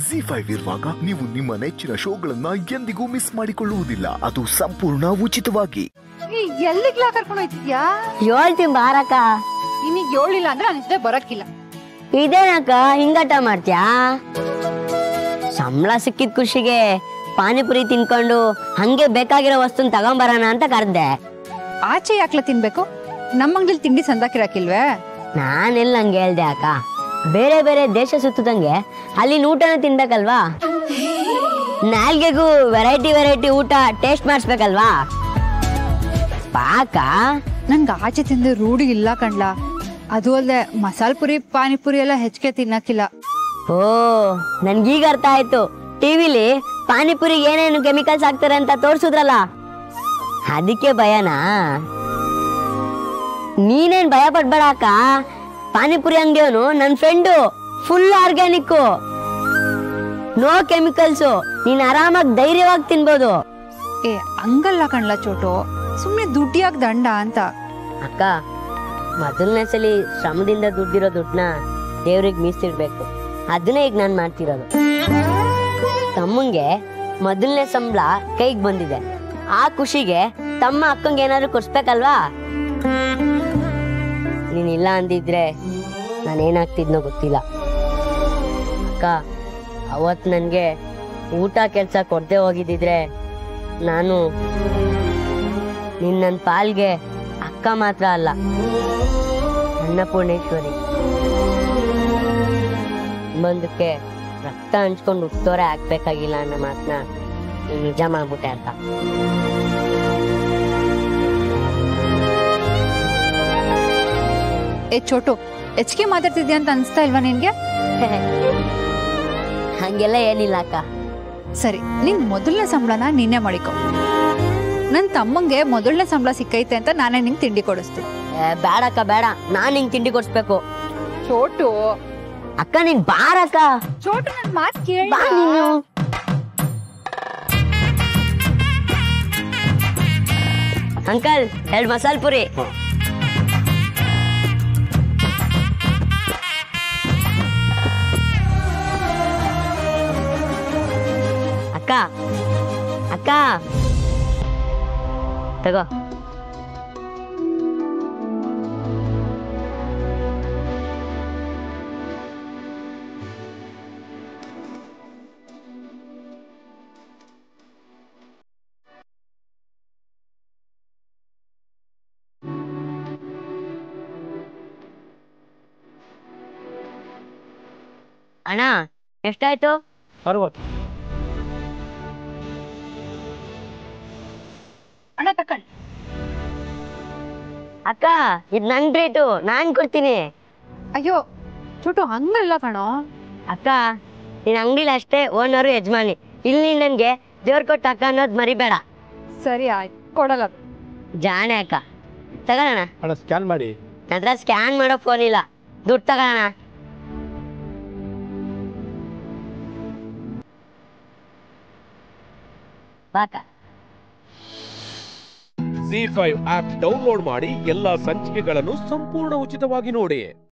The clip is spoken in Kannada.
ಜಿ ಫೈವ್ ಇರುವಾಗ ನೀವು ನಿಮ್ಮ ನೆಚ್ಚಿನ ಶೋಗಳನ್ನ ಎಂದಿಗೂ ಮಿಸ್ ಮಾಡಿಕೊಳ್ಳುವುದಿಲ್ಲ ಅದು ಸಂಪೂರ್ಣ ಉಚಿತವಾಗಿ ನೀ ಎಲ್ಲಿಗ್ಲಾ ಕರ್ಕೊಂಡು ಹೋಯ್ತಿದ್ಯಾ ಹೇಳ್ತೀನಿ ಬಾರಕ್ಕ ನಿನಗ್ ಹೇಳಿಲ್ಲ ಅಂದ್ರೆ ನನ್ನ ಜೊತೆ ಬರಕ್ಕಿಲ್ಲ ಇದೇನಕ್ಕ ಹಿಂಗಟ ಮಾಡ್ತ್ಯಾ ಸಂಬಳ ಸಿಕ್ಕಿದ ಖುಷಿಗೆ ಪಾನಿಪುರಿ ತಿನ್ಕೊಂಡು ಹಂಗೆ ಬೇಕಾಗಿರೋ ವಸ್ತುನ್ ತಗೊಂಬರೋಣ ಅಂತ ಕರ್ದೆ ಆಚೆ ಯಾಕ್ಲ ತಿನ್ಬೇಕು ನಮ್ಮ ಅಂಗಡಿಲಿ ತಿಂಡಿ ಸಂದಾಕಿರಕಿಲ್ವೇ ನಾನೆಲ್ಲ ಹಂಗೆ ಹೇಳ್ದೆ ಅಕ್ಕ ಬೇರೆ ಬೇರೆ ದೇಶ ಸುತ್ತದಂಗೆ ಅಲ್ಲಿನ ಊಟನ ತಿನ್ಬೇಕಲ್ವಾ ನಾಲ್ಗೆಗೂ ವೆರೈಟಿ ವೆರೈಟಿ ಊಟ ಟೇಸ್ಟ್ ಮಾಡಿಸ್ಬೇಕಲ್ವಾ ಪಾಕ ನನ್ಗೆ ಆಚೆ ತಿಂದು ರೂಢಿ ಇಲ್ಲ ಕಣ್ಲ ಅದು ಅಲ್ಲದೆ ಮಸಾಲ ಪುರಿ ಪಾನಿಪುರಿ ಎಲ್ಲ ಹೆಚ್ಚಿಗೆ ತಿನ್ನಕ್ಕಿಲ್ಲ ಓ ನನ್ಗೀಗ ಅರ್ಥ ಆಯ್ತು ಟಿವಿಲಿ ಪಾನಿಪುರಿಗೆ ಏನೇನು ಕೆಮಿಕಲ್ಸ್ ಹಾಕ್ತಾರೆ ಅಂತ ತೋರ್ಸುದ್ರಲ್ಲ ಅದಕ್ಕೆ ಭಯನಾ ನೀನೇನ್ ಭಯ ಪಡ್ಬೇಡ ಅಕ್ಕ ಪಾನಿಪುರಿ ಅಂಗಡಿಯವನು ನನ್ನ friend full organic no chemicals ನೀನ್ ಆರಾಮಾಗಿ ಧೈರ್ಯವಾಗಿ ತಿನ್ಬೋದು ಏ ಹಂಗಲ್ಲ ಕಣ್ಲ ಚೋಟು ಸುಮ್ನೆ ದುಡ್ಡಿಯಾಗ ದಂಡ ಅಂತ ಅಕ್ಕ ಮೊದಲನೇ ಸಲಿ ಶ್ರಮದಿಂದ ದುಡ್ಡಿರೋ ದುಡ್ಡನ್ನ ದೇವ್ರಿಗೆ ಮೀಸಿಡ್ಬೇಕು ಅದನ್ನೇ ಈಗ ನಾನು ಮಾಡ್ತಿರೋದು ತಮ್ಮಂಗೆ ಮೊದಲನೇ ಸಂಬಳ ಕೈಗೆ ಬಂದಿದೆ ಆ ಖುಷಿಗೆ ತಮ್ಮ ಅಕ್ಕಂಗೆ ಏನಾದ್ರು ಕೊಡ್ಸ್ಬೇಕಲ್ವಾ ನೀನಿಲ್ಲ ಅಂದಿದ್ರೆ ನಾನು ಏನಾಗ್ತಿದ್ನೋ ಗೊತ್ತಿಲ್ಲ ಅಕ್ಕ ಅವತ್ ನನಗೆ ಊಟ ಕೆಲಸ ಕೊಡದೆ ಹೋಗಿದ್ದಿದ್ರೆ ನಾನು ನಿನ್ನ ನನ್ನ ಪಾಲ್ಗೆ ಅಕ್ಕ ಮಾತ್ರ ಅಲ್ಲ ಅನ್ನಪೂರ್ಣೇಶ್ವರಿ ಬಂದಕ್ಕೆ ರಕ್ತ ಹಂಚ್ಕೊಂಡು ಹುಟ್ಟೋರೆ ಆಗ್ಬೇಕಾಗಿಲ್ಲ ಅನ್ನೋ ಮಾತನ್ನ ನೀನ್ ನಿಜ ಮಾಡ್ಬಿಟ್ಟೆ ಅಂತ ಏ ಚೋಟು ಹೆಚ್ಚಿಗೆ ಮಾತಾಡ್ತಿದ್ಯಾ ಅಂತ ಅನ್ಸ್ತಾ ಇಲ್ವಾ ನಿನ್ಗೆ ಹಂಗೆಲ್ಲ ಏನಿಲ್ಲ ಅಕ್ಕ ಸರಿ ನಿನ್ ಮೊದಲನೇ ಸಂಬಳನ ನೀನೇ ಮಾಡಿಕೊ ನನ್ ತಮ್ಮಂಗೆ ಮೊದಲನೇ ಸಂಬಳ ಸಿಕ್ಕೈತೆ ಅಂತ ನಾನೇ ನಿಂಗೆ ತಿಂಡಿ ಕೊಡಿಸ್ತೀನಿ ಏ, ಬೇಡಕ್ಕ ಬೇಡ ನಾನ್ ನಿಂಗೆ ತಿಂಡಿ ಕೊಡ್ಸ್ಬೇಕು ಚೋಟು ಅಕ್ಕ ನೀನ್ ಬಾರಕ್ಕ ಚೋಟು ನನ್ ಮಾತ್ ಕೇಳ ಬಾ ನೀನು ಅಂಕಲ್ ಎರಡು ಮಸಾಲ ಪುರಿ ಅಕ್ಕ ಅಕ್ಕ ತಗೋ ಅಣ್ಣ ಎಷ್ಟಾಯ್ತು ಅರವತ್ತು ಅಣ್ಣ ತಕೊಂಡ್ ಅಕ್ಕ ಇದು ನನ್ ರೇಟು ನಾನ್ ಕೊಡ್ತೀನಿ ಅಯ್ಯೋ ಚೋಟು ಹಂಗಲ್ಲ ಕಣೋ ಅಕ್ಕ ನಿನ್ ಅಂಗಡಿಲಿ ಅಷ್ಟೇ ಓನರು ಯಜಮಾನಿ ಇಲ್ಲಿ ನನ್ಗೆ ದೇವ್ರ ಕೊಟ್ಟ ಅಕ್ಕ ಅನ್ನೋದು ಮರಿಬೇಡ ಸರಿ ಆಯ್ತು ಕೊಡಲ್ಲ ಜಾಣೆ ಅಕ್ಕ ತಗೊಳ್ಳೋಣ ಅಣ್ಣ ಸ್ಕ್ಯಾನ್ ಮಾಡಿ ನನ್ನ ಹತ್ರ ಸ್ಕ್ಯಾನ್ ಮಾಡೋ ಫೋನ್ ಇಲ್ಲ ದುಡ್ಡು ತಗೊಳ್ಳೋಣ ಬಾಕ ಜಿ ಫೈವ್ ಆಪ್ ಡೌನ್ಲೋಡ್ ಮಾಡಿ ಎಲ್ಲಾ ಸಂಚಿಕೆಗಳನ್ನು ಸಂಪೂರ್ಣ ಉಚಿತವಾಗಿ ನೋಡಿ